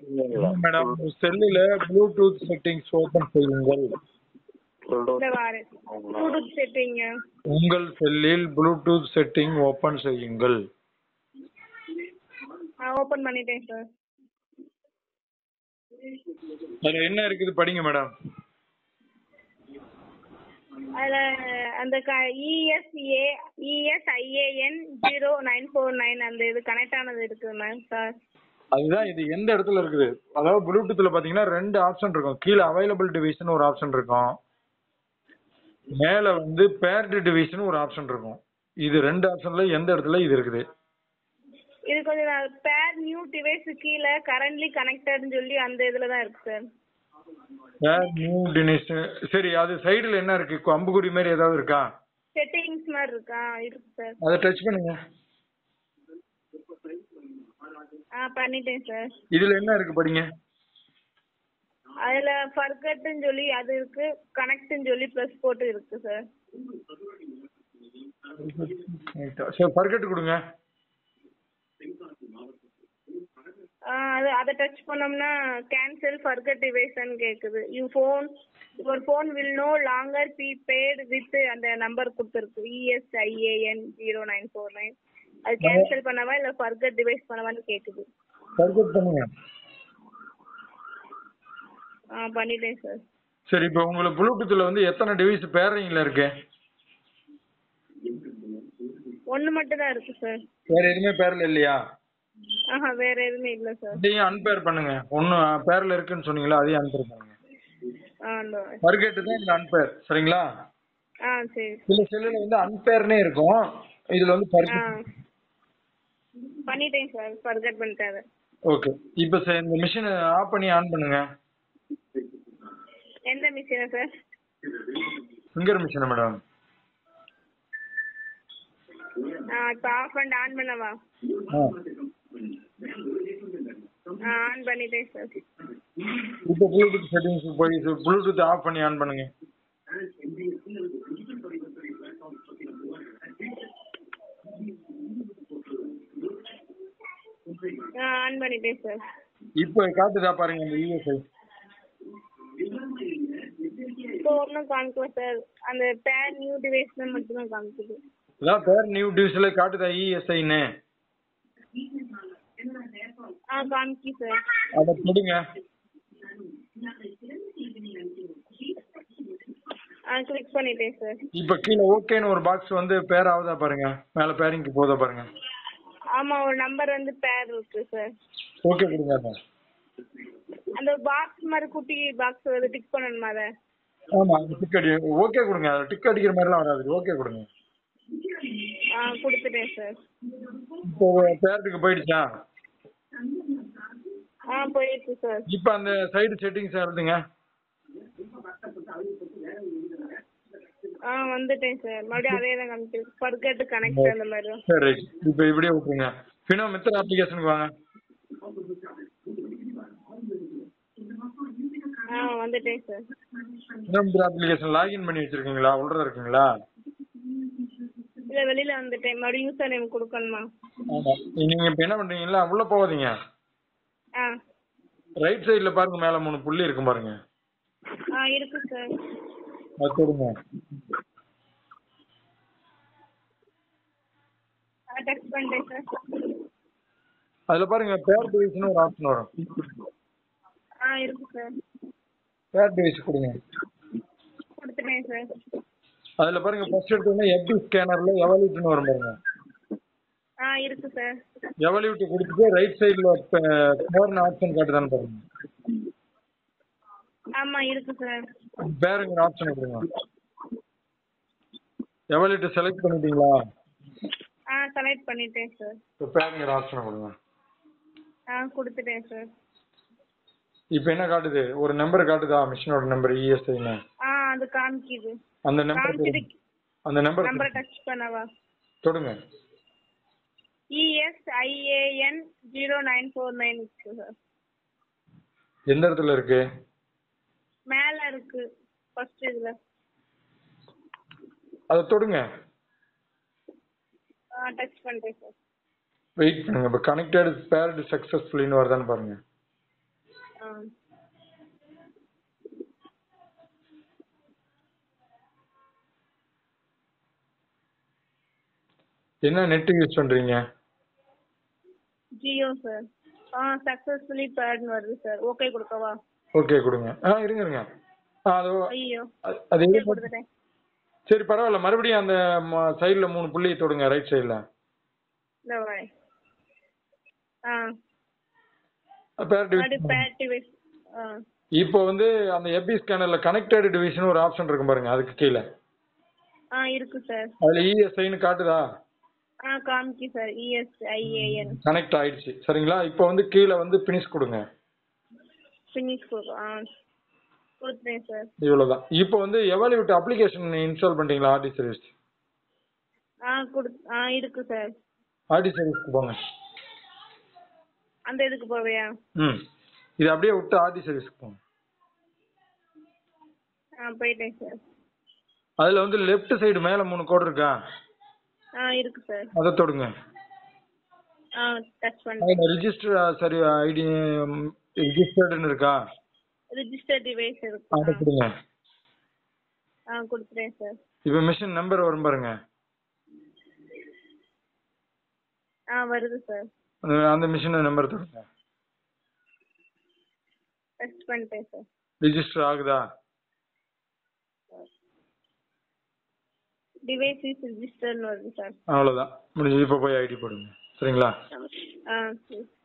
இல்லைங்களா மேடம் செல்லுல Bluetooth settings open செய்யுங்கள் இந்த வாரேன் ப்ளூடூத் செட்டிங்க உங்கள் செல்லில் ப்ளூடூத் செட்டிங் ஓபன் செய்யுங்கள் நான் ஓபன் பண்ணிட்டேன் சார் அதுல என்ன இருக்குது படிங்க மேடம் அதுல அந்த ESA ESIAN zero nine four nine அந்த இது கனெக்ட் ஆனது இருக்கு மேம் சார் அதுதான் இது எந்த இடத்துல இருக்குது அதாவது ப்ளூடூத்ல பாத்தீங்கன்னா ரெண்டு ஆப்ஷன் இருக்கும் கீழே அவைலபிள் டிவைஸ்னு ஒரு ஆப்ஷன் இருக்கும் மேல வந்து பேர்டு டிவைஸ்னு ஒரு ஆப்ஷன் இருக்கும் இது ரெண்டு ஆப்ஷன்ல எந்த இடத்துல இது இருக்குது இது கொஞ்சம் பேர் நியூ டிவைஸ் கீழே கரண்ட்லி கனெக்டட்னு சொல்லி அந்த இதுல தான் இருக்கு சார் பேர் நியூ டிவைஸ் சரி அது சைடுல என்ன இருக்கு அம்புக்குறி மாதிரி ஏதாவது இருக்கா செட்டிங்ஸ் மாதிரி இருக்கா இருக்கு சார் அதை டச் பண்ணுங்க ஆ பண்ணிட்டேன் சார் இதுல என்ன இருக்கு படிங்க அதுல ஃபர்கட்னு சொல்லி அது இருக்கு கனெக்ட்னு சொல்லி ப்ளஸ் போட்டு இருக்கு சார் சரி பர்கெட் கொடுங்க ஆ, அது அதை டச் பண்ணோம்னா கேன்சல் ஃபர்கட் டிவைஸ்ன்னு கேக்குது you phone your phone will no longer be paired with அந்த நம்பர் கொடுத்துருக்கு ESIAN zero nine four nine அது கேன்சல் பண்ணவா இல்ல ஃபர்கட் டிவைஸ் பண்ணவான்னு கேக்குது பர்கெட் பண்ணுங்க ஆ பண்ணிட்டேன் சார் சரி இப்போ உங்களுக்கு ப்ளூடூத்ல வந்து எத்தனை டிவைஸ் பேரிங்ல இருக்கு ஒன்னு மட்டும் தான் இருக்கு சார் வேற எதுவுமே பேர்ல இல்லையா ஆஹா வேற எதுவுமே இல்ல சார் இதையும் அன்பேர் பண்ணுங்க ஒன்னு பேர்ல இருக்குன்னு சொன்னீங்களா அதையும் அன்பேர் பண்ணுங்க ஆ இந்த பர்கெட் தான் இந்த அன்பேர் சரிங்களா ஆ சரி சில செல்லுல வந்து அன்பேர்னே இருக்கும் இதுல வந்து ஆ பர்கெட் பண்ணிட்டேன் சார் ஃபர்கட் பண்ணிட்டேன் ஓகே இப்போ சரி, இந்த மிஷினை ஆஃப் பண்ணி ஆன் பண்ணுங்க எந்த மிஷினா சார் ஃபிங்கர் மிஷினை மேடம் ஆ இப்போ ஆஃப் பண்ணிட்டு ஆன் பண்ணவா ஆ ஆ ஆன் பண்ணிட்டேன் சார் இப்போ ப்ளூடூத் செட்டிங்ஸ் போய் ப்ளூடூத் ஆஃப் பண்ணி ஆன் பண்ணுங்க ஆ ஆன் பண்ணிட்டேன் சார் இப்போ காட்டுதா பாருங்க இந்த இஎஸ்ஐ இப்போ ஒன்றும் காமிக்கல சார் அந்த பேர் நியூ டிவைஸ்ல மட்டும் தான் காமிக்குது அதான் பேர் நியூ டிவிஸ்ல காட்டுதா இஎஸ்ஐன்னு ஆ காமிக்கி சார் அதை கொடுங்க ஆ கிளிக் பண்ணிட்டேன் சார் இப்போ கீழே ஓகேன்னு ஒரு பாக்ஸ் வந்து பேர் ஆகுதா பாருங்க மேல பேரிங்க்கு போதா பாருங்க ஆமா ஒரு நம்பர் வந்து பேர் இருக்கு சார் ஓகே கொடுங்க அதான் அந்த பாக்ஸ் மாதிரி குட்டி பாக்ஸ் வந்து டிக் பண்ணணுமா அதை ஆமா டிக் அடி ஓகே கொடுங்க டிக் அடிக்கிற மாதிரிலாம் வராது ஓகே கொடுங்க ஆ கொடுத்துட்டேன் சார் இப்போ பேரட்டுக்கு போயிடுச்சா ஆ போயிடுச்சு சார் இப்போ அந்த சைடு செட்டிங்ஸ் எழுதுங்க ஆ வந்துட்டேன் சார் மறுபடியும் அதே தான் காமிக்குது ஃபர்கட் கனெக்ட் அந்த மாதிரி தான். சரி ரைட் இப்போ இப்படியே விட்டுருங்க ஃபினோ மெத்தட் அப்ளிகேஷனுக்கு வாங்க ஆ வந்துட்டேன் sir Fino method application login பண்ணி வச்சிருக்கீங்களா உள்ள இருக்கீங்களா இல்ல வெளியில வந்துட்டேன் மறுபடியும் யூசர் நேம் கொடுக்கணுமா ஆமா நீங்க இப்போ என்ன பண்றீங்களா உள்ள போகாதீங்க ஆ ரைட் சைடுல பாருங்க மேல மூணு புள்ளி இருக்கும் பாருங்க ஆ இருக்கு சார் அது தொடுங்க ஆ டச் பண்ணிட்டேன் சார் அதுல பாருங்க பேர் டிவைஸ்னு ஒரு ஆப்ஷன் வரும் ஆ இருக்கு சார் பேர் டிவைஸ் கொடுங்க கொடுத்துட்டேன் சார் அதுல பாருங்க ஃபர்ஸ்ட் எடுத்தோடனே எஃபி ஸ்கேனர்ல எவல்யூட்னு வரும் பாருங்க ஆ இருக்கு சார் எவல்யூட் கொடுத்துட்டு ரைட் சைடுல பேர்னு ஆப்ஷன் காட்டுதான்னு பாருங்க ஆமா இருக்கு சார் பேருங்கிற ஆப்ஷன் கொடுங்க எவல்யூட் செலக்ட் பண்ணிட்டீங்களா ஆ செலக்ட் பண்ணிட்டேன் சார் இப்போ பேருங்கிற ஆப்ஷன் கொடுங்க ஆ கொடுத்துட்டேன் சார் இப்போ என்ன காட்டுது ஒரு நம்பர் காட்டுதா மிஷினோட நம்பர் இஎஸ்ஐன்னு ஆ அது காமிக்குது அந்த நம்பர் காமிச்சிட்டு அந்த நம்பர் நம்பரை டச் பண்ணவா தொடுங்க ESIAN zero nine four nine இருக்கு சார் எந்த இடத்துல இருக்கு மேல இருக்கு ஃபர்ஸ்ட் இதுல அதை தொடுங்க ஆ டச் பண்ணிட்டேன் சார் வெயிட் பண்ணுங்க இப்போ கனெக்டட் பேர்டு சக்ஸஸ்ஃபுல்லின்னு வருதான்னு பாருங்க ஆ என்ன நெட் யூஸ் பண்றீங்க ஜியோ சார் ஆ சக்ஸஸ்ஃபுல்லி பேட்னு வருது சார் ஓகே கொடுக்கவா ஓகே கொடுங்க ஆ இருங்க இருங்க ஆ அது ஐயோ அது- அது ஓகே எது கொடுத்துட்டேன் சரி பரவாயில்ல மறுபடியும் அந்த சைடில் மூணு புள்ளி தொடுங்க ரைட் சைடில் இந்த வரேன் ஆ பேர் அது டிவிஷன் பேட் டிவைஸ் ஆ இப்போ வந்து அந்த எபி ஸ்கேனரில் கனெக்டட் டிவிஷன் ஒரு ஆப்ஷன் இருக்கும் பாருங்க அதுக்கு கீழே ஆ இருக்கு சார் அதில் இஎஸ்ஐன்னு காட்டுதா ஆ காமிக்கி சார் இஎஸ்ஐஏஎன் கனெக்ட் ஆயிடுச்சு சரிங்களா இப்போ வந்து கீழே வந்து பினிஷ் கொடுங்க ஃபினிஷ் கொடுக்கும் ஆ கொடுத்துட்டேன் சார் இவ்வளோதான் இப்போ வந்து எவாலுவேட் அப்ளிகேஷன் இன்ஸ்டால் பண்ணிட்டீங்களா ஆர்டி சர்வீஸ் ஆ கொடு ஆ இருக்கு சார் ஆர்டி சர்வீஸ்க்கு போங்க அந்த இதுக்கு போவையா ம் இது அப்படியே விட்டு ஆர்டி சர்வீஸ்க்கு போங்க ஆ போயிட்டேன் சார் அதில் வந்து லெஃப்ட் சைடு மேலே மூணு கோடு இருக்கா ஆ இருக்கு சார் அதை தொடுங்க ஆ டச் பண்ணிட்டேன் ரிஜிஸ்டர் சரி ஐடி ரிஜிஸ்டர்டுன்னு இருக்கா ரிஜிஸ்டர் டிவைஸ் அதை இருக்கு கொடுங்க ஆ கொடுத்துட்டேன் சார் இப்போ மிஷின் நம்பர் வரும் பாருங்க ஆ வருது சார் அந்த- அந்த மிஷின் நம்பர் தொடுங்க டச் பண்ணிட்டேன் சார் ரிஜிஸ்டர் ஆகுதா டிவைஸ் இஸ் ரிஜிஸ்டர்னு வருது சார் அவ்வளோதான் முடிஞ்சு இப்போ போய் ஐடி போடுங்க சரிங்களா ஆ சரி